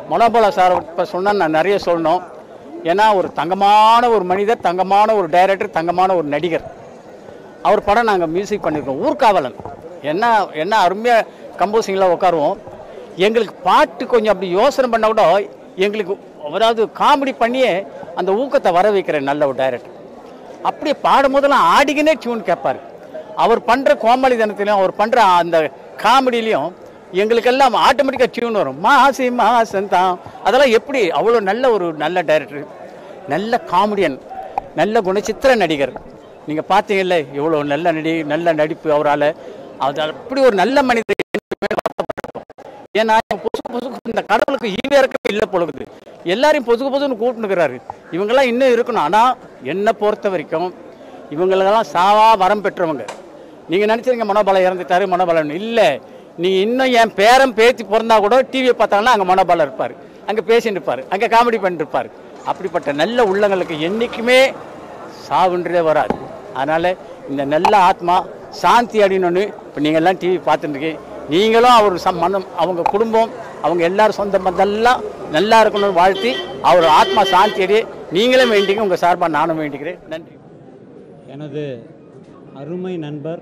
மனோபல sir இப்போ சொன்னால் நான் நிறைய சொல்லணும் ஏன்னா ஒரு தங்கமான ஒரு மனிதர் தங்கமான ஒரு டைரக்டர் தங்கமான ஒரு நடிகர் அவர் படம் நாங்கள் மியூசிக் பண்ணியிருக்கோம் ஊர்காவலன் என்ன என்ன அருமையாக கம்போசிங்கில் உட்காருவோம் எங்களுக்கு பாட்டு கொஞ்சம் அப்படி யோசனை பண்ண கூட எங்களுக்கு அதாவது காமெடி பண்ணியே அந்த ஊக்கத்தை வர வைக்கிற நல்ல ஒரு டைரக்டர் அப்படியே பாடும்போதெல்லாம் ஆடிக்கினே டியூன் கேட்பார் அவர் பண்ணுற கோமாளி தினத்திலையும் அவர் பண்ணுற அந்த காமெடியிலையும் எங்களுக்கெல்லாம் ஆட்டோமேட்டிக்காக டியூன் வரும் மாசி மாசம் தான் அதெல்லாம் எப்படி அவ்வளோ நல்ல ஒரு நல்ல டைரக்டர் நல்ல காமெடியன் நல்ல குணச்சித்திர நடிகர் நீங்கள் பார்த்தீங்கல்ல எவ்வளோ நல்ல நடி நல்ல நடிப்பு அவரால் அது அப்படி ஒரு நல்ல மனிதர் ஏன்னா பொசுக்கு பொசுக்கு இந்த கடவுளுக்கு ஈவே இருக்கவே இல்லை பொழுது எல்லாரையும் பொசுக்கு பொசுன்னு கூப்பிட்டுக்கிறாரு இவங்கெல்லாம் இன்னும் இருக்கணும் ஆனால் என்னை பொறுத்த வரைக்கும் இவங்களெல்லாம் சாவா வரம் பெற்றவங்க நீங்கள் நினச்சிருங்க மனோபலம் இறந்துட்டாரு மனோபலன் இல்லை நீங்கள் இன்னும் என் பேரன் பேத்தி பிறந்தா கூட டிவியை பார்த்தாங்கன்னா அங்கே மனோபலம் இருப்பார் அங்கே பேசிட்டு இருப்பார் அங்கே காமெடி பண்ணிட்டு இருப்பார் அப்படிப்பட்ட நல்ல உள்ளங்களுக்கு என்றைக்குமே சாவுன்றதே வராது அதனால் இந்த நல்ல ஆத்மா சாந்தி அடையணும்னு இப்போ நீங்கள் எல்லாம் டிவி பார்த்துட்டு இருக்கீங்க நீங்களும் அவர் சம் மனம் அவங்க குடும்பம் அவங்க எல்லாரும் சொந்த பந்தெல்லாம் நல்லா இருக்கணும்னு வாழ்த்தி அவர் ஆத்மா சாந்தி அடைய நீங்களும் வேண்டிங்க உங்கள் சார்பாக நானும் வேண்டிக்கிறேன் நன்றி எனது அருமை நண்பர்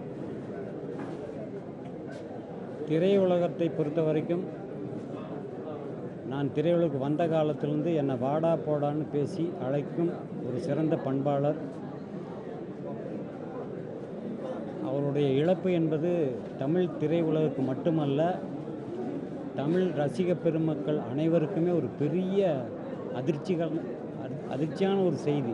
திரையுலகத்தை பொறுத்த வரைக்கும் நான் திரையுலகு வந்த காலத்திலிருந்து என்னை வாடா போடான்னு பேசி அழைக்கும் ஒரு சிறந்த பண்பாளர் அவருடைய இழப்பு என்பது தமிழ் திரையுலகுக்கு மட்டுமல்ல தமிழ் ரசிக பெருமக்கள் அனைவருக்குமே ஒரு பெரிய அதிர்ச்சிகள் அதி- அதிர்ச்சியான ஒரு செய்தி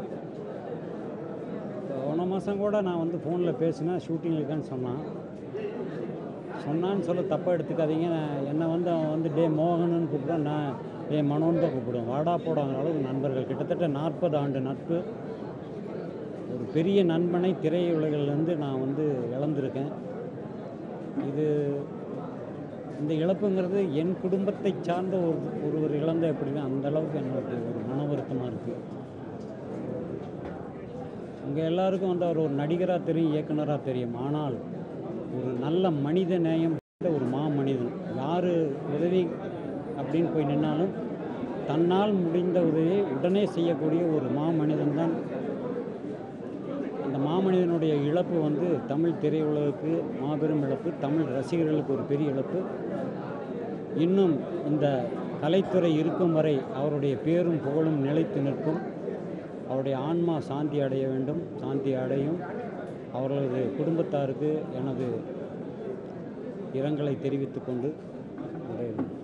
போன மாதம் கூட நான் வந்து ஃபோனில் பேசினேன் ஷூட்டிங் இருக்கான்னு சொன்னான் சொன்னான்னு சொல்ல தப்பாக எடுத்துக்காதீங்க நான் என்னை வந்து அவன் வந்து டே மோகனன்னு கூப்பிடுவான் நான் டே மனோன்னு தான் கூப்பிடுவேன் வாடா போடாங்கிற அளவுக்கு நண்பர்கள் கிட்டத்தட்ட நாற்பது ஆண்டு நட்பு ஒரு பெரிய நண்பனை திரையுலகிலிருந்து நான் வந்து இழந்திருக்கேன் இது இந்த இழப்புங்கிறது என் குடும்பத்தை சார்ந்த ஒரு ஒருவர் இழந்த எப்படின்னா அந்த அளவுக்கு எனக்கு ஒரு மன வருத்தமாக இருக்குது உங்கள் எல்லாருக்கும் வந்து அவர் ஒரு நடிகராக தெரியும் இயக்குனராக தெரியும் ஆனால் ஒரு நல்ல மனித நேயம் கொண்ட ஒரு மா மனிதன் யார் உதவி அப்படின்னு போய் நின்னாலும் தன்னால் முடிந்த உதவியை உடனே செய்யக்கூடிய ஒரு மா மனிதன் தான் அந்த மாமனிதனுடைய இழப்பு வந்து தமிழ் திரையுலகுக்கு மாபெரும் இழப்பு தமிழ் ரசிகர்களுக்கு ஒரு பெரிய இழப்பு இன்னும் இந்த கலைத்துறை இருக்கும் வரை அவருடைய பேரும் புகழும் நிலைத்து நிற்கும் அவருடைய ஆன்மா சாந்தி அடைய வேண்டும் சாந்தி அடையும் அவர்களது குடும்பத்தாருக்கு எனது இரங்கலை தெரிவித்துக் கொண்டு நிறைவு